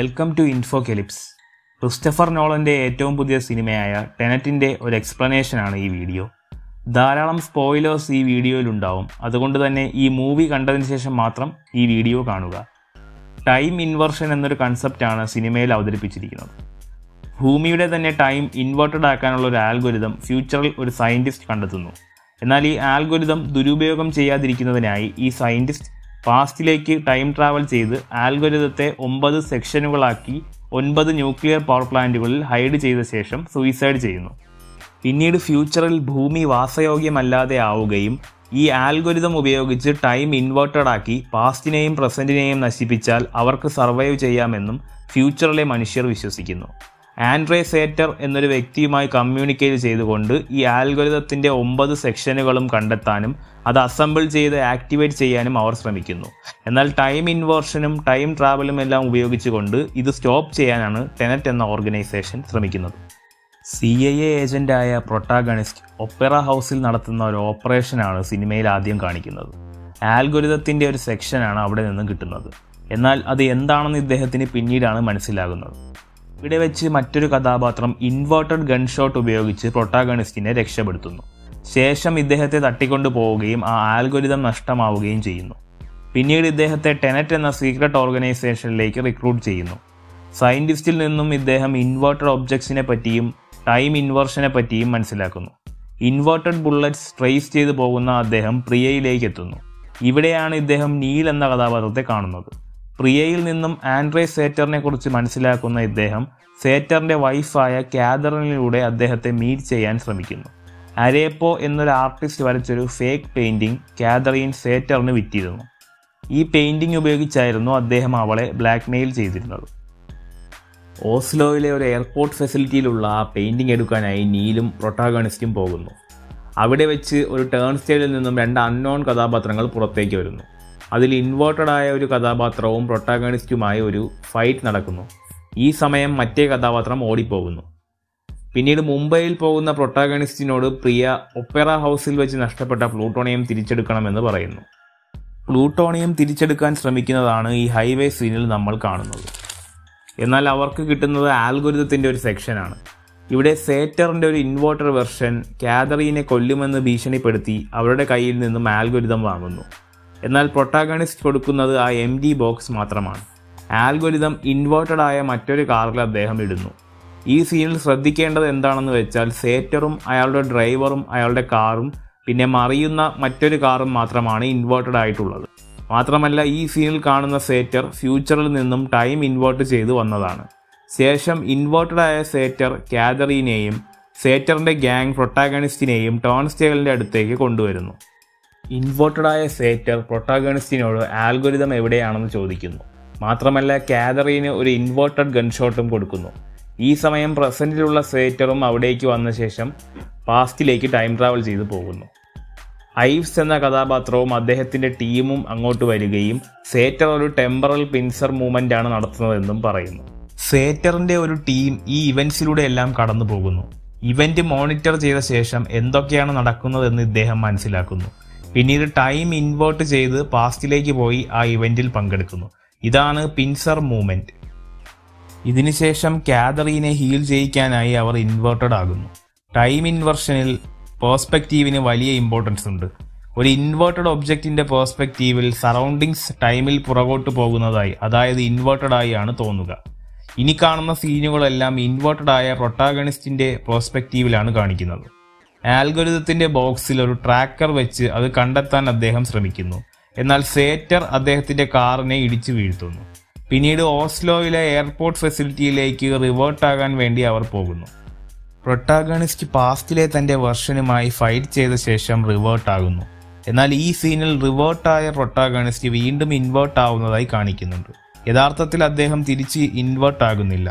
welcome to Infoclips Christopher നോളന്റെ ഏറ്റവും പുതിയ സിനിമയായ ടെനറ്റിന്റെ ഒരു എക്സ്പ്ലനേഷനാണ് ഈ വീഡിയോ ധാരാളം സ്പോയിലേഴ്സ് ഈ വീഡിയോയിലുണ്ടാവും അതുകൊണ്ട് തന്നെ ഈ മൂവി കണ്ടതിന് ശേഷം മാത്രം ഈ വീഡിയോ കാണുക ടൈം ഇൻവേർഷൻ എന്നൊരു കൺസെപ്റ്റാണ് സിനിമയിൽ അവതരിപ്പിച്ചിരിക്കുന്നത് ഭൂമിയുടെ തന്നെ ടൈം ഇൻവേർട്ടഡ് ആക്കാനുള്ള ഒരു ആൽഗോരിതം ഫ്യൂച്ചറിൽ ഒരു സയൻറ്റിസ്റ്റ് കണ്ടെത്തുന്നു എന്നാൽ ഈ ആൽഗോരിതം ദുരുപയോഗം ചെയ്യാതിരിക്കുന്നതിനായി ഈ സയൻറ്റിസ്റ്റ് പാസ്റ്റിലേക്ക് ടൈം ട്രാവൽ ചെയ്ത് ആൽഗോരിതത്തെ ഒമ്പത് സെക്ഷനുകളാക്കി ഒൻപത് ന്യൂക്ലിയർ പവർ പ്ലാന്റുകളിൽ ഹൈഡ് ചെയ്ത ശേഷം സൂയിസൈഡ് ചെയ്യുന്നു പിന്നീട് ഫ്യൂച്ചറിൽ ഭൂമി വാസയോഗ്യമല്ലാതെ ആവുകയും ഈ ആൽഗോരിതം ഉപയോഗിച്ച് ടൈം ഇൻവേർട്ടഡ് ആക്കി പാസ്റ്റിനെയും പ്രസന്റിനെയും നശിപ്പിച്ചാൽ അവർക്ക് സർവൈവ് ചെയ്യാമെന്നും ഫ്യൂച്ചറിലെ മനുഷ്യർ വിശ്വസിക്കുന്നു ആൻഡ്രേ സേറ്റർ എന്നൊരു വ്യക്തിയുമായി കമ്മ്യൂണിക്കേറ്റ് ചെയ്തുകൊണ്ട് ഈ ആൽഗോരിതത്തിൻ്റെ ഒമ്പത് സെക്ഷനുകളും കണ്ടെത്താനും അത് അസംബിൾ ചെയ്ത് ആക്ടിവേറ്റ് ചെയ്യാനും അവർ ശ്രമിക്കുന്നു എന്നാൽ ടൈം ഇൻവേർഷനും ടൈം ട്രാവലും എല്ലാം ഉപയോഗിച്ചുകൊണ്ട് ഇത് സ്റ്റോപ്പ് ചെയ്യാനാണ് ടെനറ്റ് എന്ന ഓർഗനൈസേഷൻ ശ്രമിക്കുന്നത് സി ഐ എ ഏജന്റായ പ്രൊട്ടാഗണിസ്റ്റ് ഒപ്പറ ഹൗസിൽ നടത്തുന്ന ഒരു ഓപ്പറേഷനാണ് സിനിമയിൽ ആദ്യം കാണിക്കുന്നത് ആൽഗോരിതത്തിൻ്റെ ഒരു സെക്ഷനാണ് അവിടെ നിന്നും കിട്ടുന്നത് എന്നാൽ അത് എന്താണെന്ന് ഇദ്ദേഹത്തിന് പിന്നീടാണ് മനസ്സിലാകുന്നത് ഇവിടെ വെച്ച് മറ്റൊരു കഥാപാത്രം ഇൻവേർട്ടഡ് ഗൺഷോട്ട് ഉപയോഗിച്ച് പ്രൊട്ടാഗണിസ്റ്റിനെ രക്ഷപ്പെടുത്തുന്നു ശേഷം ഇദ്ദേഹത്തെ തട്ടിക്കൊണ്ടു പോവുകയും ആ ആൽഗോരിതം നഷ്ടമാവുകയും ചെയ്യുന്നു പിന്നീട് ഇദ്ദേഹത്തെ ടെനറ്റ് എന്ന സീക്രട്ട് ഓർഗനൈസേഷനിലേക്ക് റിക്രൂട്ട് ചെയ്യുന്നു സയൻറ്റിസ്റ്റിൽ നിന്നും ഇദ്ദേഹം ഇൻവേർട്ടഡ് ഒബ്ജക്ട്സിനെ പറ്റിയും ടൈം ഇൻവേർഷനെ പറ്റിയും മനസ്സിലാക്കുന്നു ഇൻവേർട്ടഡ് ബുള്ളറ്റ്സ് ട്രേസ് ചെയ്തു പോകുന്ന അദ്ദേഹം പ്രിയയിലേക്ക് എത്തുന്നു ഇവിടെയാണ് ഇദ്ദേഹം നീൽ എന്ന കഥാപാത്രത്തെ കാണുന്നത് പ്രിയയിൽ നിന്നും ആൻഡ്രേ സേറ്ററിനെ കുറിച്ച് മനസ്സിലാക്കുന്ന ഇദ്ദേഹം സേറ്ററിന്റെ വൈഫായ കാതറിനിലൂടെ അദ്ദേഹത്തെ മീറ്റ് ചെയ്യാൻ ശ്രമിക്കുന്നു അരേപ്പോ എന്നൊരു ആർട്ടിസ്റ്റ് വരച്ചൊരു ഫേക്ക് പെയിന്റിംഗ് കാതറീൻ സേറ്ററിന് വിറ്റിരുന്നു ഈ പെയിന്റിംഗ് ഉപയോഗിച്ചായിരുന്നു അദ്ദേഹം അവളെ ബ്ലാക്ക്മെയിൽ ചെയ്തിരുന്നത് ഓസ്ലോയിലെ ഒരു എയർപോർട്ട് ഫെസിലിറ്റിയിലുള്ള ആ പെയിന്റിംഗ് എടുക്കാനായി നീലും പ്രൊട്ടാഗണിസ്റ്റും പോകുന്നു അവിടെ വെച്ച് ഒരു ടേൺ സ്റ്റൈലിൽ നിന്നും രണ്ട് അൺനോൺ കഥാപാത്രങ്ങൾ പുറത്തേക്ക് വരുന്നു അതിൽ ഇൻവേർട്ടഡ് ആയ ഒരു കഥാപാത്രവും പ്രൊട്ടാഗണിസ്റ്റുമായി ഒരു ഫൈറ്റ് നടക്കുന്നു ഈ സമയം മറ്റേ കഥാപാത്രം ഓടിപ്പോകുന്നു പിന്നീട് മുംബൈയിൽ പോകുന്ന പ്രൊട്ടാഗണിസ്റ്റിനോട് പ്രിയ ഒപ്പറ ഹൗസിൽ വെച്ച് നഷ്ടപ്പെട്ട പ്ലൂട്ടോണിയം തിരിച്ചെടുക്കണമെന്ന് പറയുന്നു പ്ലൂട്ടോണിയം തിരിച്ചെടുക്കാൻ ശ്രമിക്കുന്നതാണ് ഈ ഹൈവേ സീനിൽ നമ്മൾ കാണുന്നത് എന്നാൽ അവർക്ക് കിട്ടുന്നത് ആൽഗോരിതത്തിൻ്റെ ഒരു സെക്ഷനാണ് ഇവിടെ സേറ്ററിൻ്റെ ഒരു ഇൻവേർട്ടർ വെർഷൻ കാതറീനെ കൊല്ലുമെന്ന് ഭീഷണിപ്പെടുത്തി അവരുടെ കയ്യിൽ നിന്നും ആൽഗോരിതം വാങ്ങുന്നു എന്നാൽ പ്രൊട്ടാഗണിസ്റ്റ് കൊടുക്കുന്നത് ആ എം ഡി ബോക്സ് മാത്രമാണ് ആൽഗോരിതം ഇൻവേർട്ടഡ് ആയ മറ്റൊരു കാറിൽ അദ്ദേഹം ഇടുന്നു ഈ സീനിൽ ശ്രദ്ധിക്കേണ്ടത് എന്താണെന്ന് വെച്ചാൽ സേറ്ററും അയാളുടെ ഡ്രൈവറും അയാളുടെ കാറും പിന്നെ മറിയുന്ന മറ്റൊരു കാറും മാത്രമാണ് ഇൻവേർട്ടഡ് ആയിട്ടുള്ളത് മാത്രമല്ല ഈ സീനിൽ കാണുന്ന സേറ്റർ ഫ്യൂച്ചറിൽ നിന്നും ടൈം ഇൻവേർട്ട് ചെയ്തു വന്നതാണ് ശേഷം ഇൻവേർട്ടഡ് ആയ സേറ്റർ കാതറീനെയും സേറ്ററിന്റെ ഗ്യാങ് പ്രൊട്ടാഗണിസ്റ്റിനെയും ടോൺ സ്റ്റേലിന്റെ അടുത്തേക്ക് കൊണ്ടുവരുന്നു ഇൻവേർട്ടഡ് ആയ സേറ്റർ പ്രൊട്ടാഗണിസ്റ്റിനോട് ആൽഗോരിതം എവിടെയാണെന്ന് ചോദിക്കുന്നു മാത്രമല്ല കാതറീന് ഒരു ഇൻവേർട്ടഡ് ഗൺഷോട്ടും കൊടുക്കുന്നു ഈ സമയം പ്രസന്റിലുള്ള സേറ്ററും അവിടേക്ക് വന്ന ശേഷം പാസ്റ്റിലേക്ക് ടൈം ട്രാവൽ ചെയ്തു പോകുന്നു ഐവ്സ് എന്ന കഥാപാത്രവും അദ്ദേഹത്തിന്റെ ടീമും അങ്ങോട്ട് വരികയും സേറ്റർ ഒരു ടെമ്പറൽ പിൻസർ മൂവ്മെന്റ് ആണ് നടത്തുന്നതെന്നും പറയുന്നു സേറ്ററിന്റെ ഒരു ടീം ഈ ഇവന്റ്സിലൂടെ എല്ലാം കടന്നു പോകുന്നു ഇവന്റ് മോണിറ്റർ ചെയ്ത ശേഷം എന്തൊക്കെയാണ് നടക്കുന്നതെന്ന് ഇദ്ദേഹം മനസ്സിലാക്കുന്നു പിന്നീട് ടൈം ഇൻവേർട്ട് ചെയ്ത് പാസ്റ്റിലേക്ക് പോയി ആ ഇവന്റിൽ പങ്കെടുക്കുന്നു ഇതാണ് പിൻസർ മൂവ്മെന്റ് ഇതിനുശേഷം കാതറീനെ ഹീൽ ചെയ്യിക്കാനായി അവർ ഇൻവേർട്ടഡ് ആകുന്നു ടൈം ഇൻവെർഷനിൽ പേഴ്സ്പെക്റ്റീവിന് വലിയ ഇമ്പോർട്ടൻസ് ഉണ്ട് ഒരു ഇൻവേർട്ടഡ് ഒബ്ജക്റ്റിന്റെ പേഴ്സ്പെക്റ്റീവിൽ സറൗണ്ടിങ്സ് ടൈമിൽ പുറകോട്ട് പോകുന്നതായി അതായത് ഇൻവേർട്ടഡ് ആയി ആണ് തോന്നുക ഇനി കാണുന്ന സീനുകളെല്ലാം ഇൻവേർട്ടഡ് ആയ പ്രൊട്ടാഗണിസ്റ്റിന്റെ പേഴ്സ്പെക്റ്റീവിലാണ് കാണിക്കുന്നത് ആൽഗോരിതത്തിന്റെ ബോക്സിൽ ഒരു ട്രാക്കർ വെച്ച് അത് കണ്ടെത്താൻ അദ്ദേഹം ശ്രമിക്കുന്നു എന്നാൽ സേറ്റർ അദ്ദേഹത്തിന്റെ കാറിനെ ഇടിച്ചു വീഴ്ത്തുന്നു പിന്നീട് ഓസ്ലോയിലെ എയർപോർട്ട് ഫെസിലിറ്റിയിലേക്ക് റിവേർട്ട് ആകാൻ വേണ്ടി അവർ പോകുന്നു പ്രൊട്ടാഗണിസ്റ്റ് പാസ്റ്റിലെ തന്റെ വെർഷനുമായി ഫൈറ്റ് ചെയ്ത ശേഷം റിവേർട്ട് ആകുന്നു എന്നാൽ ഈ സീനിൽ റിവേർട്ടായ പ്രൊട്ടാഗണിസ്റ്റ് വീണ്ടും ഇൻവേർട്ട് ആവുന്നതായി കാണിക്കുന്നുണ്ട് യഥാർത്ഥത്തിൽ അദ്ദേഹം തിരിച്ച് ഇൻവേർട്ട് ആകുന്നില്ല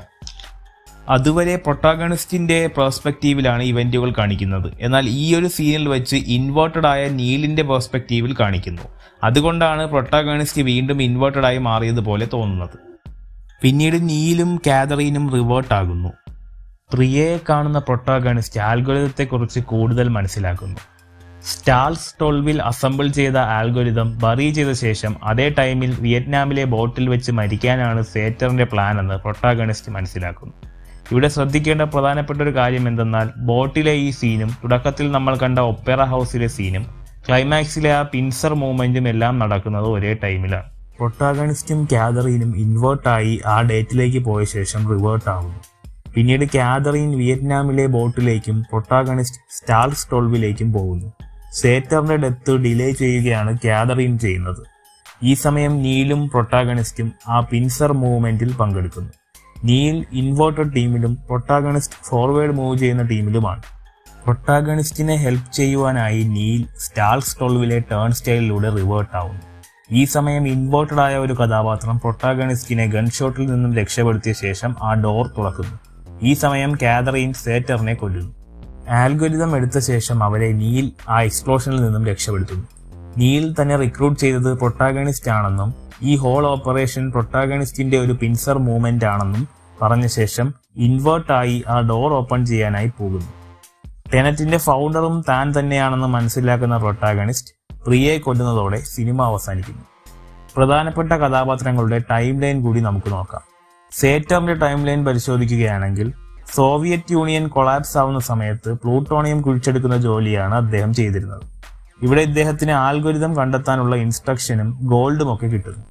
അതുവരെ പ്രൊട്ടാഗണിസ്റ്റിന്റെ പെർസ്പെക്റ്റീവിലാണ് ഇവന്റുകൾ കാണിക്കുന്നത് എന്നാൽ ഈ ഒരു സീനിൽ വെച്ച് ഇൻവേർട്ടഡ് ആയ നീലിന്റെ പെർസ്പെക്റ്റീവിൽ കാണിക്കുന്നു അതുകൊണ്ടാണ് പ്രൊട്ടാഗണിസ്റ്റ് വീണ്ടും ഇൻവേർട്ടഡ് ആയി മാറിയതുപോലെ തോന്നുന്നത് പിന്നീട് നീലും കാതറീനും റിവേർട്ട് ആകുന്നു പ്രിയയെ കാണുന്ന പ്രൊട്ടാഗണിസ്റ്റ് ആൽഗോരിതത്തെക്കുറിച്ച് കൂടുതൽ മനസ്സിലാക്കുന്നു സ്റ്റാൾസ് ടോൾവിൽ അസംബിൾ ചെയ്ത ആൽഗോരിതം ബറി ചെയ്ത ശേഷം അതേ ടൈമിൽ വിയറ്റ്നാമിലെ ബോട്ടിൽ വെച്ച് മരിക്കാനാണ് സേറ്ററിന്റെ പ്ലാൻ എന്ന് പ്രൊട്ടാഗണിസ്റ്റ് മനസ്സിലാക്കുന്നു ഇവിടെ ശ്രദ്ധിക്കേണ്ട പ്രധാനപ്പെട്ട ഒരു കാര്യം എന്തെന്നാൽ ബോട്ടിലെ ഈ സീനും തുടക്കത്തിൽ നമ്മൾ കണ്ട ഒപ്പേറ ഹൗസിലെ സീനും ക്ലൈമാക്സിലെ ആ പിൻസർ മൂവ്മെന്റും എല്ലാം നടക്കുന്നത് ഒരേ ടൈമിലാണ് പ്രൊട്ടാഗണിസ്റ്റും കാതറീനും ഇൻവേർട്ടായി ആ ഡേറ്റിലേക്ക് പോയ ശേഷം റിവേർട്ട് ആവുന്നു പിന്നീട് കാതറീൻ വിയറ്റ്നാമിലെ ബോട്ടിലേക്കും പ്രൊട്ടാഗണിസ്റ്റ് സ്റ്റാൾസ് ടോൾവിലേക്കും പോകുന്നു സേറ്ററിന്റെ ഡെത്ത് ഡിലേ ചെയ്യുകയാണ് കാതറീൻ ചെയ്യുന്നത് ഈ സമയം നീലും പ്രൊട്ടാഗണിസ്റ്റും ആ പിൻസർ മൂവ്മെന്റിൽ പങ്കെടുക്കുന്നു നീൽ ഇൻവേർട്ടഡ് ടീമിലും പ്രൊട്ടാഗണിസ്റ്റ് ഫോർവേഡ് മൂവ് ചെയ്യുന്ന ടീമിലുമാണ് പ്രൊട്ടാഗണിസ്റ്റിനെ ഹെൽപ്പ് ചെയ്യുവാനായി നീൽ സ്റ്റാൾസ് ടോൾവിലെ ടേൺ സ്റ്റൈലിലൂടെ റിവേർട്ട് ആവുന്നു ഈ സമയം ഇൻവേർട്ടഡ് ആയ ഒരു കഥാപാത്രം പ്രൊട്ടാഗണിസ്റ്റിനെ ഗൺഷോട്ടിൽ നിന്നും രക്ഷപ്പെടുത്തിയ ശേഷം ആ ഡോർ തുറക്കുന്നു ഈ സമയം കാതറീൻ സേറ്ററിനെ കൊല്ലുന്നു ആൽഗോരിതം എടുത്ത ശേഷം അവരെ നീൽ ആ എക്സ്പ്ലോഷനിൽ നിന്നും രക്ഷപ്പെടുത്തുന്നു നീൽ തന്നെ റിക്രൂട്ട് ചെയ്തത് പ്രൊട്ടാഗണിസ്റ്റ് ആണെന്നും ഈ ഹോൾ ഓപ്പറേഷൻ പ്രൊട്ടാഗണിസ്റ്റിന്റെ ഒരു പിൻസർ മൂവ്മെന്റ് ആണെന്നും പറഞ്ഞ ശേഷം ഇൻവേർട്ടായി ആ ഡോർ ഓപ്പൺ ചെയ്യാനായി പോകുന്നു ടെനറ്റിന്റെ ഫൗണ്ടറും താൻ തന്നെയാണെന്ന് മനസ്സിലാക്കുന്ന പ്രൊട്ടാഗണിസ്റ്റ് പ്രിയയെ കൊല്ലുന്നതോടെ സിനിമ അവസാനിക്കുന്നു പ്രധാനപ്പെട്ട കഥാപാത്രങ്ങളുടെ ടൈം ലൈൻ കൂടി നമുക്ക് നോക്കാം സേറ്ററിന്റെ ടൈം ലൈൻ പരിശോധിക്കുകയാണെങ്കിൽ സോവിയറ്റ് യൂണിയൻ കൊളാപ്സ് ആവുന്ന സമയത്ത് പ്ലൂട്ടോണിയം കുഴിച്ചെടുക്കുന്ന ജോലിയാണ് അദ്ദേഹം ചെയ്തിരുന്നത് ഇവിടെ ഇദ്ദേഹത്തിന് ആൽഗോരിതം കണ്ടെത്താനുള്ള ഇൻസ്ട്രക്ഷനും ഗോൾഡും ഒക്കെ കിട്ടുന്നു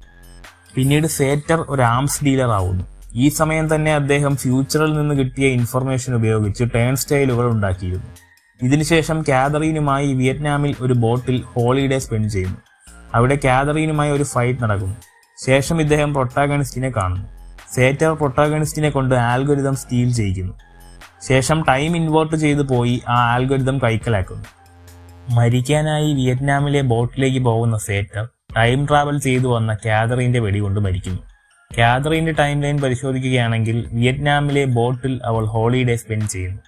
പിന്നീട് സേറ്റർ ഒരു ആംസ് ഡീലർ ആവുന്നു ഈ സമയം തന്നെ അദ്ദേഹം ഫ്യൂച്ചറിൽ നിന്ന് കിട്ടിയ ഇൻഫർമേഷൻ ഉപയോഗിച്ച് ടേൺ സ്റ്റൈലുകൾ ഉണ്ടാക്കിയിരുന്നു ഇതിനുശേഷം കാതറീനുമായി വിയറ്റ്നാമിൽ ഒരു ബോട്ടിൽ ഹോളിഡേ സ്പെൻഡ് ചെയ്യുന്നു അവിടെ കാതറീനുമായി ഒരു ഫൈറ്റ് നടക്കുന്നു ശേഷം ഇദ്ദേഹം പ്രൊട്ടാഗണിസ്റ്റിനെ കാണുന്നു സേറ്റർ പ്രൊട്ടാഗണിസ്റ്റിനെ കൊണ്ട് ആൽഗോരിതം സ്റ്റീൽ ചെയ്യിക്കുന്നു ശേഷം ടൈം ഇൻവേർട്ട് ചെയ്തു പോയി ആ ആൽഗോരിതം കൈക്കലാക്കുന്നു മരിക്കാനായി വിയറ്റ്നാമിലെ ബോട്ടിലേക്ക് പോകുന്ന സേറ്റർ ടൈം ട്രാവൽ ചെയ്തു വന്ന കാതറിന്റെ വെടികൊണ്ട് മരിക്കുന്നു കാതറിന്റെ ടൈം ലൈൻ പരിശോധിക്കുകയാണെങ്കിൽ വിയറ്റ്നാമിലെ ബോട്ടിൽ അവൾ ഹോളിഡേ സ്പെൻഡ് ചെയ്യുന്നു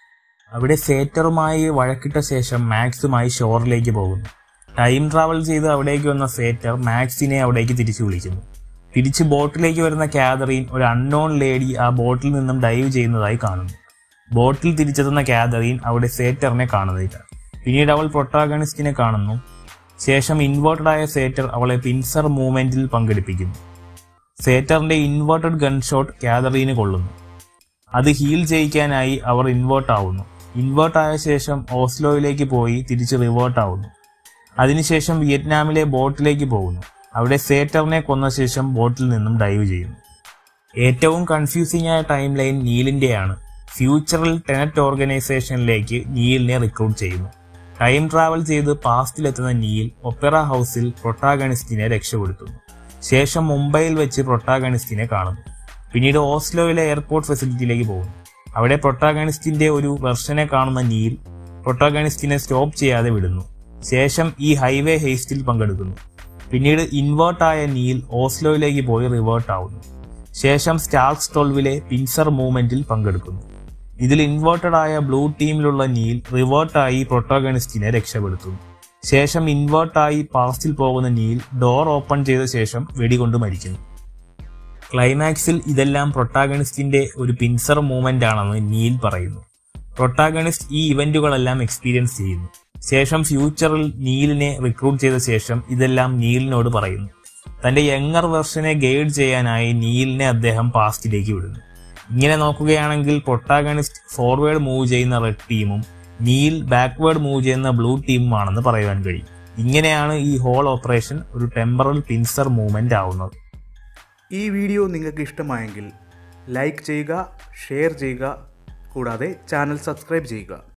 അവിടെ സേറ്ററുമായി വഴക്കിട്ട ശേഷം മാക്സുമായി ഷോറിലേക്ക് പോകുന്നു ടൈം ട്രാവൽ ചെയ്ത് അവിടേക്ക് വന്ന സേറ്റർ മാക്സിനെ അവിടേക്ക് തിരിച്ചു വിളിക്കുന്നു തിരിച്ച് ബോട്ടിലേക്ക് വരുന്ന കാതറീൻ ഒരു അൺനോൺ ലേഡി ആ ബോട്ടിൽ നിന്നും ഡൈവ് ചെയ്യുന്നതായി കാണുന്നു ബോട്ടിൽ തിരിച്ചെത്തുന്ന കാതറീൻ അവിടെ സേറ്ററിനെ കാണുന്നില്ല പിന്നീട് അവൾ പ്രൊട്ടാഗണിസ്റ്റിനെ കാണുന്നു ശേഷം ഇൻവേർട്ടഡ് ആയ സേറ്റർ അവളെ പിൻസർ മൂവ്മെന്റിൽ പങ്കെടുപ്പിക്കുന്നു സേറ്ററിന്റെ ഇൻവേർട്ടഡ് ഗൺഷോട്ട് കാതറീന് കൊള്ളുന്നു അത് ഹീൽ ചെയ്യിക്കാനായി അവർ ഇൻവേർട്ട് ആവുന്നു ഇൻവേർട്ട് ആയ ശേഷം ഓസ്ലോയിലേക്ക് പോയി തിരിച്ച് റിവേർട്ട് ആവുന്നു അതിനുശേഷം വിയറ്റ്നാമിലെ ബോട്ടിലേക്ക് പോകുന്നു അവിടെ സേറ്ററിനെ കൊന്ന ശേഷം ബോട്ടിൽ നിന്നും ഡൈവ് ചെയ്യുന്നു ഏറ്റവും കൺഫ്യൂസിംഗ് ആയ ടൈം ലൈൻ നീലിന്റെയാണ് ഫ്യൂച്ചറിൽ ടെനറ്റ് ഓർഗനൈസേഷനിലേക്ക് നീലിനെ റിക്രൂട്ട് ചെയ്യുന്നു ടൈം ട്രാവൽ ചെയ്ത് പാസ്റ്റിലെത്തുന്ന നീൽ ഒപ്പറ ഹൗസിൽ പ്രൊട്ടാഗണിസ്റ്റിനെ രക്ഷപ്പെടുത്തുന്നു ശേഷം മുംബൈയിൽ വെച്ച് പ്രൊട്ടാഗണിസ്റ്റിനെ കാണുന്നു പിന്നീട് ഓസ്ലോയിലെ എയർപോർട്ട് ഫെസിലിറ്റിയിലേക്ക് പോകുന്നു അവിടെ പ്രൊട്ടാഗണിസ്റ്റിന്റെ ഒരു വെർഷനെ കാണുന്ന നീൽ പ്രൊട്ടാഗണിസ്റ്റിനെ സ്റ്റോപ്പ് ചെയ്യാതെ വിടുന്നു ശേഷം ഈ ഹൈവേ ഹേസ്റ്റിൽ പങ്കെടുക്കുന്നു പിന്നീട് ഇൻവേർട്ട് ആയ നീൽ ഓസ്ലോയിലേക്ക് പോയി റിവേർട്ട് ആവുന്നു ശേഷം സ്റ്റാർക്സ് ടോൾവിലെ പിൻസർ മൂവ്മെന്റിൽ പങ്കെടുക്കുന്നു ഇതിൽ ഇൻവേർട്ടഡ് ആയ ബ്ലൂ ടീമിലുള്ള നീൽ റിവേർട്ടായി പ്രൊട്ടാഗണിസ്റ്റിനെ രക്ഷപ്പെടുത്തുന്നു ശേഷം ഇൻവേർട്ടായി പാസ്റ്റിൽ പോകുന്ന നീൽ ഡോർ ഓപ്പൺ ചെയ്ത ശേഷം വെടികൊണ്ട് മരിക്കുന്നു ക്ലൈമാക്സിൽ ഇതെല്ലാം പ്രൊട്ടാഗണിസ്റ്റിന്റെ ഒരു പിൻസർ മൂവ്മെന്റ് ആണെന്ന് നീൽ പറയുന്നു പ്രൊട്ടാഗണിസ്റ്റ് ഈ ഇവന്റുകളെല്ലാം എക്സ്പീരിയൻസ് ചെയ്യുന്നു ശേഷം ഫ്യൂച്ചറിൽ നീലിനെ റിക്രൂട്ട് ചെയ്ത ശേഷം ഇതെല്ലാം നീലിനോട് പറയുന്നു തന്റെ യങ്ങർ വെർഷനെ ഗൈഡ് ചെയ്യാനായി നീലിനെ അദ്ദേഹം പാസ്റ്റിലേക്ക് വിടുന്നു ഇങ്ങനെ നോക്കുകയാണെങ്കിൽ പ്രൊട്ടാഗണിസ്റ്റ് ഫോർവേഡ് മൂവ് ചെയ്യുന്ന റെഡ് ടീമും നീൽ ബാക്ക്വേർഡ് മൂവ് ചെയ്യുന്ന ബ്ലൂ ടീമുമാണെന്ന് പറയുവാൻ കഴിയും ഇങ്ങനെയാണ് ഈ ഹോൾ ഓപ്പറേഷൻ ഒരു ടെമ്പറൽ പിൻസർ മൂവ്മെന്റ് ആവുന്നത് ഈ വീഡിയോ നിങ്ങൾക്ക് ഇഷ്ടമായെങ്കിൽ ലൈക്ക് ചെയ്യുക ഷെയർ ചെയ്യുക കൂടാതെ ചാനൽ സബ്സ്ക്രൈബ് ചെയ്യുക